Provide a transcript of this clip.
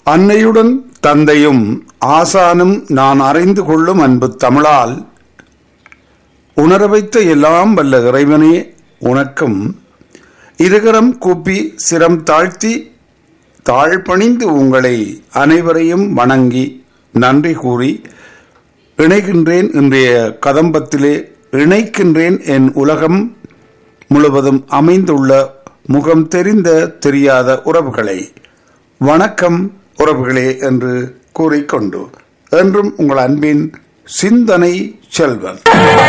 அன்னையுடன் தந்தையும் ஆசானும் நான் அறிந்து கொள்ளும் அன்பு தமிழால் உணர வைத்த எல்லாம் வல்ல இறைவனே உனக்கும் இருகரம் கூப்பி சிரம் தாழ்த்தி தாழ்பணிந்து உங்களை அனைவரையும் வணங்கி நன்றி கூறி இணைகின்றேன் இன்றைய கதம்பத்திலே இணைக்கின்றேன் என் உலகம் முழுவதும் அமைந்துள்ள முகம் தெரிந்த தெரியாத உறவுகளை வணக்கம் உறவுகளே என்று கூறிக்கொண்டு என்றும் உங்கள் அன்பின் சிந்தனை செல்வன்